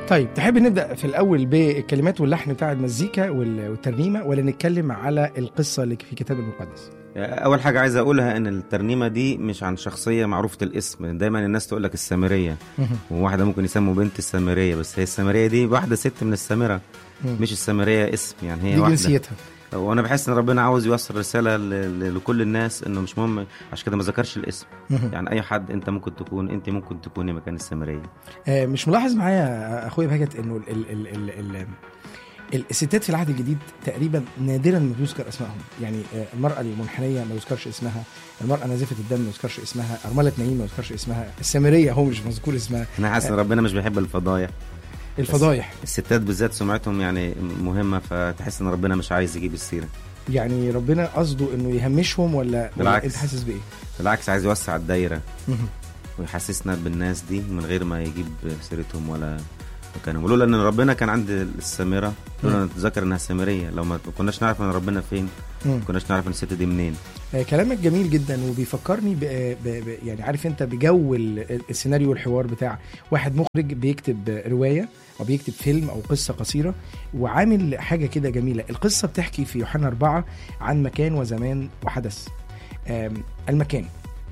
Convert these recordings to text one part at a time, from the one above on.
طيب تحب نبدا في الاول بالكلمات واللحن بتاع المزيكا وال- والترنيمه ولا نتكلم على القصه اللي في الكتاب المقدس اول حاجه عايز اقولها ان الترنيمه دي مش عن شخصيه معروفه الاسم دايما الناس تقول لك السامريه وواحده ممكن يسموا بنت السامريه بس هي السامريه دي واحده ست من السامره مم. مش السامريه اسم يعني هي دي واحده جنسيتها وانا بحس ان ربنا عاوز يوصل رساله ل- ل- لكل الناس انه مش مهم عشان كده ما ذكرش الاسم يعني اي حد انت ممكن تكون انت ممكن تكوني مكان السامريه آه، مش ملاحظ معايا اخويا بهجت انه ال ال ال ال ال ال- الستات في العهد الجديد تقريبا نادرا ما بيذكر اسمائهم يعني آه، المراه المنحنيه ما يذكرش اسمها المراه نازفه الدم ما يذكرش اسمها ارمله نعيم ما يذكرش اسمها السامريه هو مش مذكور اسمها انا حاسس ان ربنا مش بيحب الفضايح الفضايح الستات بالذات سمعتهم يعني مهمه فتحس ان ربنا مش عايز يجيب السيره يعني ربنا قصده انه يهمشهم ولا, ولا بالعكس. انت حاسس بايه؟ بالعكس عايز يوسع الدايره مهم. ويحسسنا بالناس دي من غير ما يجيب سيرتهم ولا مكانهم ولولا ان ربنا كان عند السامره لولا نتذكر انها سامريه لو ما كناش نعرف ان ربنا فين مم. ما كناش نعرف ان الست دي منين آه، كلامك جميل جدا وبيفكرني ب... ب... ب... يعني عارف انت بجو ال- السيناريو والحوار بتاع واحد مخرج بيكتب روايه او بيكتب فيلم او قصه قصيره وعامل حاجه كده جميله القصه بتحكي في يوحنا أربعة عن مكان وزمان وحدث آم، المكان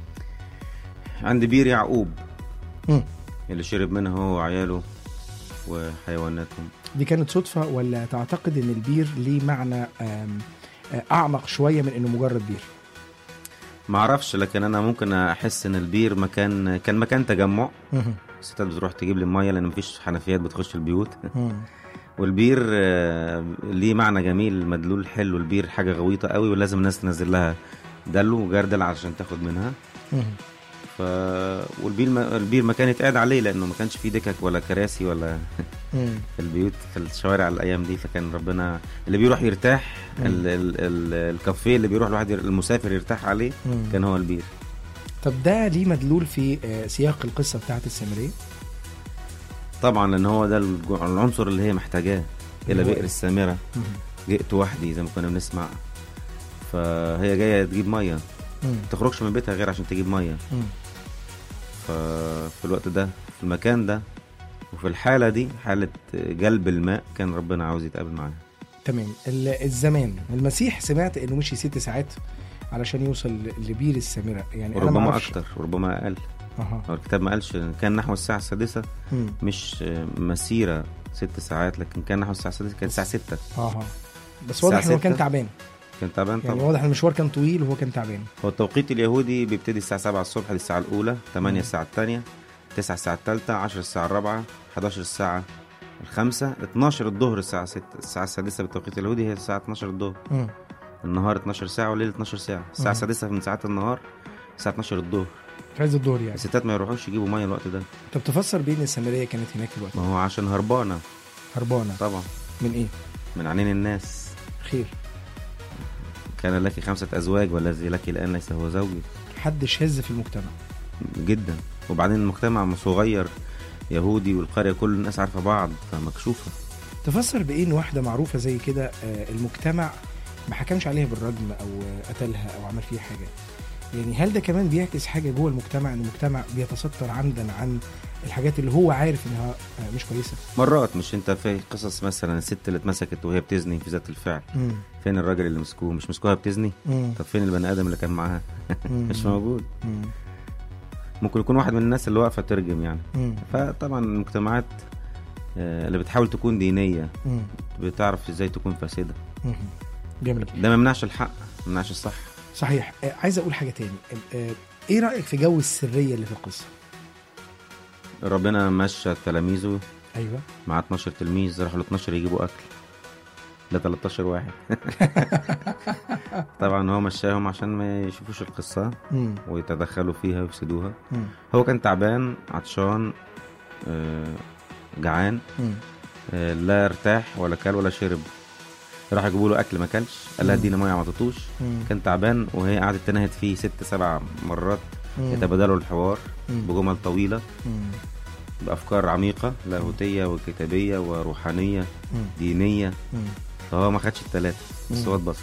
عند بير يعقوب مم. اللي شرب منها هو وعياله وحيواناتهم دي كانت صدفه ولا تعتقد ان البير ليه معنى آم، آه، اعمق شويه من انه مجرد بير ما اعرفش لكن انا ممكن احس ان البير مكان كان مكان تجمع مهم. الستات بتروح تجيب لي الميه لان مفيش حنفيات بتخش البيوت مم. والبير آه، ليه معنى جميل مدلول حلو البير حاجه غويطه قوي ولازم الناس تنزل لها دلو وجردل علشان تاخد منها مهم. ف والبير ما... البير مكان يتقعد عليه لانه ما كانش فيه دكك ولا كراسي ولا مم. في البيوت في الشوارع الايام دي فكان ربنا اللي بيروح يرتاح مم. ال... ال... ال... الكافيه اللي بيروح الواحد ير... المسافر يرتاح عليه مم. كان هو البير طب ده ليه مدلول في آه، سياق القصه بتاعت السامريه طبعا لان هو ده الج- العنصر اللي هي محتاجاه الى هو بئر إيه؟ السامره مهم. جئت وحدي زي ما كنا بنسمع فهي جايه تجيب ميه مم. ما تخرجش من بيتها غير عشان تجيب ميه مم. ففي الوقت ده في المكان ده وفي الحاله دي حاله جلب الماء كان ربنا عاوز يتقابل معاها تمام ال- الزمان المسيح سمعت انه مشي ست ساعات علشان يوصل ل- لبير السامره يعني انا ما وربما اعرفش اكتر وربما اقل اها هو الكتاب ما قالش كان نحو الساعه السادسه مم. مش مسيره ست ساعات لكن كان نحو الساعه السادسه كانت الساعه 6 اها بس واضح الساعة انه كان ستة. تعبان كان تعبان يعني طبعا واضح ان المشوار كان طويل وهو كان تعبان هو التوقيت اليهودي بيبتدي الساعه 7 الصبح دي الساعه الاولى 8 الساعه الثانيه 9 الساعه الثالثه 10 الساعه الرابعه 11 الساعه الخامسة 12 الظهر الساعة 6 الساعة السادسة بالتوقيت اليهودي هي الساعة 12 الظهر مم. النهار 12 ساعة والليل 12 ساعة الساعة مم. السادسة من ساعات النهار الساعة 12 الظهر في عز الظهر يعني الستات ما يروحوش يجيبوا مية الوقت ده طب تفسر بين السامريه كانت هناك الوقت ما هو عشان هربانة هربانه طبعا من ايه؟ من عينين الناس خير كان لك خمسة أزواج والذي لك الآن ليس هو زوجي حد شاذ في المجتمع جدا وبعدين المجتمع صغير يهودي والقرية كل الناس عارفة بعض فمكشوفة تفسر بايه ان واحده معروفه زي كده آه، المجتمع ما حكمش عليها بالرجم او آه، قتلها او عمل فيها حاجه يعني هل ده كمان بيعكس حاجه جوه المجتمع ان المجتمع بيتستر عمدا عن الحاجات اللي هو عارف انها آه، مش كويسه مرات مش انت في قصص مثلا الست اللي اتمسكت وهي بتزني في ذات الفعل مم. فين الراجل اللي مسكوه مش مسكوها بتزني مم. طب فين البني ادم اللي كان معاها مم. مش موجود مم. ممكن يكون واحد من الناس اللي واقفه ترجم يعني مم. فطبعا المجتمعات آه، اللي بتحاول تكون دينيه مم. بتعرف ازاي تكون فاسده مم. جميل ده ما يمنعش الحق ما يمنعش الصح صحيح آه، عايز اقول حاجه تاني آه، ايه رايك في جو السريه اللي في القصه ربنا مشى تلاميذه ايوه مع 12 تلميذ راحوا ل 12 يجيبوا اكل ل 13 واحد طبعا هو مشاهم عشان ما يشوفوش القصه مم. ويتدخلوا فيها ويفسدوها مم. هو كان تعبان عطشان آه، جعان مم. آه، لا ارتاح ولا كل ولا شرب راح يجيبوا له اكل ما كلش قال لها مم. ادينا ميه ما عطتوش مم. كان تعبان وهي قعدت تنهد فيه ست سبع مرات مم. يتبادلوا الحوار مم. بجمل طويله مم. بافكار عميقه لاهوتيه وكتابيه وروحانيه مم. دينيه مم. فهو ما خدش الثلاثه بس مم. هو اتبسط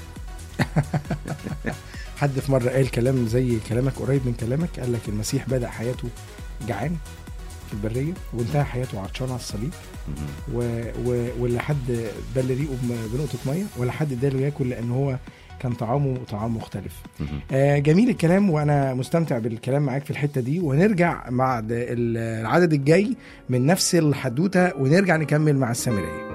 حد في مره قال كلام زي كلامك قريب من كلامك قال لك المسيح بدا حياته جعان في البريه وانتهى حياته عطشان على الصليب مهم. و... و... ولا حد بل ريقه بم- بنقطه ميه ولا حد اداله ياكل لان هو كان طعامه طعام مختلف مهم. آه جميل الكلام وانا مستمتع بالكلام معاك في الحته دي ونرجع مع ال- العدد الجاي من نفس الحدوته ونرجع نكمل مع السامريه